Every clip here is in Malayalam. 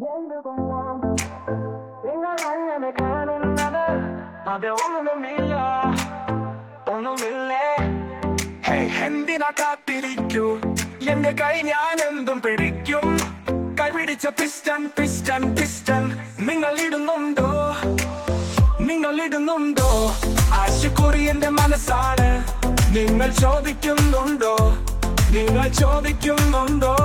നിങ്ങൾ അങ്ങനെ കാണുന്നത് അത് ഒന്നുമില്ല ഒന്നുമില്ലേ ഹേയ് എന്തിനാ കാത്തിരിക്കൂ എന്റെ കൈ ഞാൻ എന്തും പിടിക്കും കൈ പിടിച്ച പിസ്റ്റൺ പിസ്റ്റൺ പിസ്റ്റൺ നിങ്ങൾ ഇടുന്നുണ്ടോ നിങ്ങൾ ഇടുന്നുണ്ടോ ആശുക്കുറി എന്റെ മനസ്സാണ് നിങ്ങൾ ചോദിക്കുന്നുണ്ടോ നിങ്ങൾ ചോദിക്കുന്നുണ്ടോ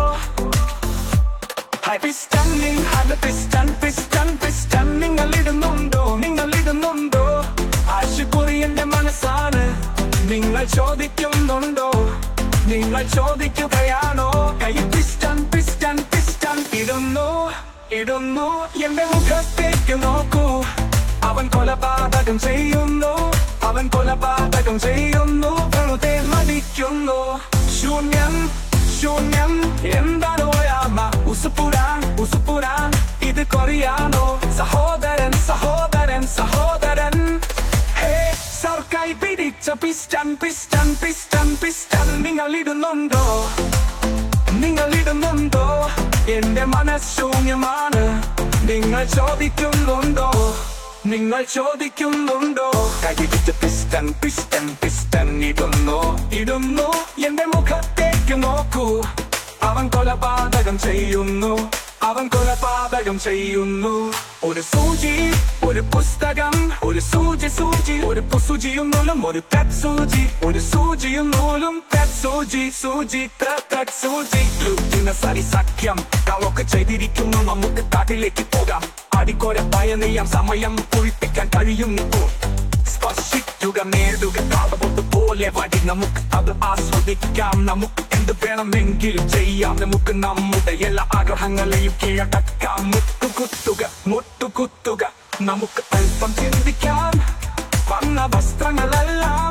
ഹൈ പിസ്റ്റൺ അത് പിസ്റ്റൺ പിസ്റ്റൺ പിസ്റ്റൺ നിങ്ങൾ ഇടുന്നുണ്ടോ നിങ്ങൾ ഇടുന്നുണ്ടോ ആശുക്കുറി എന്റെ മനസ്സാണ് നിങ്ങൾ ചോദിക്കുന്നുണ്ടോ നിങ്ങൾ ചോദിക്കുകയാണോ കൈ പിസ്റ്റൺ പിസ്റ്റൺ പിസ്റ്റൺ ഇടുന്നു ഇടുന്നു എന്റെ മുഖത്തേക്ക് നോക്കൂ അവൻ കൊലപാതകം ചെയ്യുന്നു അവൻ കൊലപാതകം ചെയ്യുന്നു വെറുതെ മടിക്കുന്നു ശൂന്യം ശൂന്യം എന്താണ് ഓയാമ ഉസുപ്പുരാൻ ഉസുപ്പുരാൻ ഇത് കൊറിയാനോ സഹോദരൻ സഹോദരൻ സഹോദരൻ ഹേ സർക്കായി പിടിച്ച പിസ്റ്റൺ പിസ്റ്റൺ പിസ്റ്റൺ പിസ്റ്റൺ നിങ്ങൾ ഇടുന്നുണ്ടോ നിങ്ങൾ ഇടുന്നുണ്ടോ എന്റെ മനഃശൂന്യമാണ് നിങ്ങൾ ചോദിക്കുന്നുണ്ടോ നിങ്ങൾ ചോദിക്കുന്നുണ്ടോ കൈപിടിച്ച പിസ്റ്റൺ പിസ്റ്റൺ പിസ്റ്റൺ ഇടുന്നു ഇടുന്നു എന്റെ മുഖത്തേക്ക് നോക്കൂ അവൻ കൊലപാതകം ചെയ്യുന്നു അവൻ കൊലപാതകം ചെയ്യുന്നു ഒരു സൂചി ഒരു പുസ്തകം ഒരു സൂചി സൂചി ഒരു പുസൂചിയും നൂലും ഒരു പെറ്റ് സൂചി ഒരു സൂചിയും നൂലും പെറ്റ് സൂചി സൂചി പെറ്റ് സൂചി ലുക്കിന സരി സഖ്യം കളൊക്കെ ചെയ്തിരിക്കുന്നു നമുക്ക് കാട്ടിലേക്ക് പോകാം അടിക്കോര പയനെയ്യാം സമയം കുഴിപ്പിക്കാൻ കഴിയും ഇപ്പോൾ സ്പർശിക്കുക നേടുക കാതപൊട്ട് പോലെ വടി നമുക്ക് അത് ആസ്വദിക്കാം നമുക്ക് എന്ത് വേണമെങ്കിലും ചെയ്യാം നമുക്ക് നമ്മുടെ എല്ലാ ആഗ്രഹങ്ങളെയും കീഴടക്കാം മുട്ടുകുത്തുക മുട്ടുകുത്തുക നമുക്ക് അല്പം ചിന്തിക്കാം വന്ന വസ്ത്രങ്ങളെല്ലാം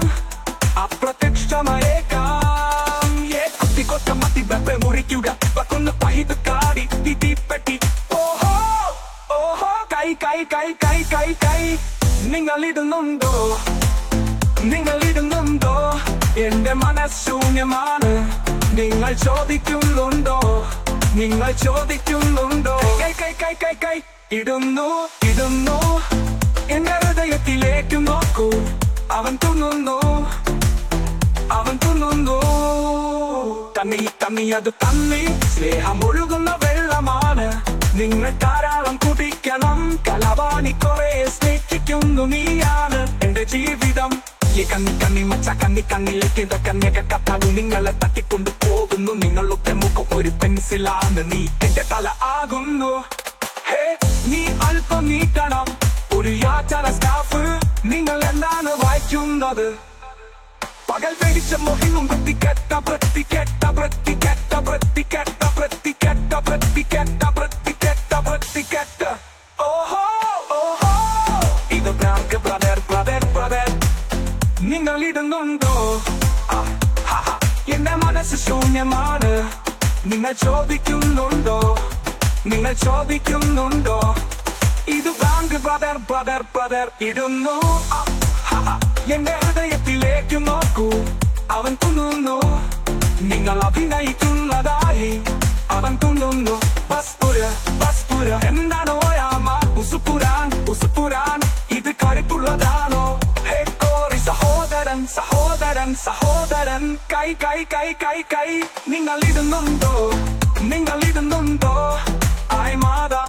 അപ്രത്യക്ഷമയേക്കാം ഏ കുത്തിക്കൊത്ത മത്തി വെപ്പ മുറിക്കുക വക്കുന്ന പൈത് കാടി തീപ്പെട്ടി ഓഹോ ഓഹോ കൈ കൈ കൈ കൈ കൈ കൈ നിങ്ങൾ ഇടുന്നുണ്ടോ നിങ്ങൾ ഇടുന്നുണ്ടോ എന്റെ മനഃശൂന്യമാണ് നിങ്ങൾ ചോദിക്കുന്നുണ്ടോ നിങ്ങൾ ചോദിക്കുന്നുണ്ടോ കൈ കൈ കൈ കൈ കൈ ഇടുന്നു ഇടുന്നു എന്റെ ഹൃദയത്തിലേക്ക് നോക്കൂ അവൻ തുന്നുന്നു അവൻ തുന്നുന്നു തണ്ണി തണ്ണി അത് തണ്ണി സ്നേഹം ഒഴുകുന്ന വെള്ളമാണ് നിങ്ങൾ ധാരാളം കുടിക്കണം കലവാണി കുറെ സ്നേഹിക്കുന്നു നീയാണ് എന്റെ ജീവിതം ഈ കണ്ണി കണ്ണി മച്ച കണ്ണി കണ്ണിലേക്ക് ഇത കണ്ണിയൊക്കെ കത്താകും നിങ്ങളെ തട്ടിക്കൊണ്ടു പോകുന്നു നിങ്ങളുടെ മുഖം ഒരു പെൻസിലാണ് നീ എന്റെ തല ആകുന്നു ഹേ നീ അല്പം നീട്ടണം ഒരു യാത്ര സ്റ്റാഫ് നിങ്ങൾ എന്താണ് വായിക്കുന്നത് പകൽ വെടിച്ച മൊഹിങ്ങും വൃത്തിക്കെട്ട വൃത്തിക്കെട്ട വൃത്തിക്കെട്ട വൃത്തിക്കെട്ട വൃത്തിക്കെട്ട വൃത്തിക്കെട്ട വൃത്തിക്കെട്ട വൃത്തിക്കെട്ട ഓഹോ ഓഹോ ഇത് ബ്രാങ്ക് ബ്രദർ ബ്രദർ ബ്രദർ നിങ്ങൾ ഇടുന്നുണ്ടോ ആ, ഹാ, ഹാ. എന്റെ മനസ്സ് ശൂന്യമാണ് നിങ്ങൾ ചോദിക്കുന്നുണ്ടോ നിങ്ങൾ ചോദിക്കുന്നുണ്ടോ ഇത് ബാങ്ക് ബ്രദർ ബ്രദർ ബ്രദർ ഇടുന്നു ആ, ഹാ, ഹാ. എന്റെ ഹൃദയത്തിലേക്ക് നോക്കൂ അവൻ തുന്നുന്നു നിങ്ങൾ അഭിനയിക്കുന്നതായി അവൻ തുന്നുന്നു ബസ്പുര ബസ്പുര എന്താണോ യാമ ഉസുപുരാൻ ഉസുപുരാൻ ഇത് കരുത്തുള്ളതാണോ ഹേ കോറി സഹോദരൻ സഹോദരൻ സഹോദരൻ കൈ കൈ കൈ കൈ കൈ നിങ്ങൾ ഇടുന്നുണ്ടോ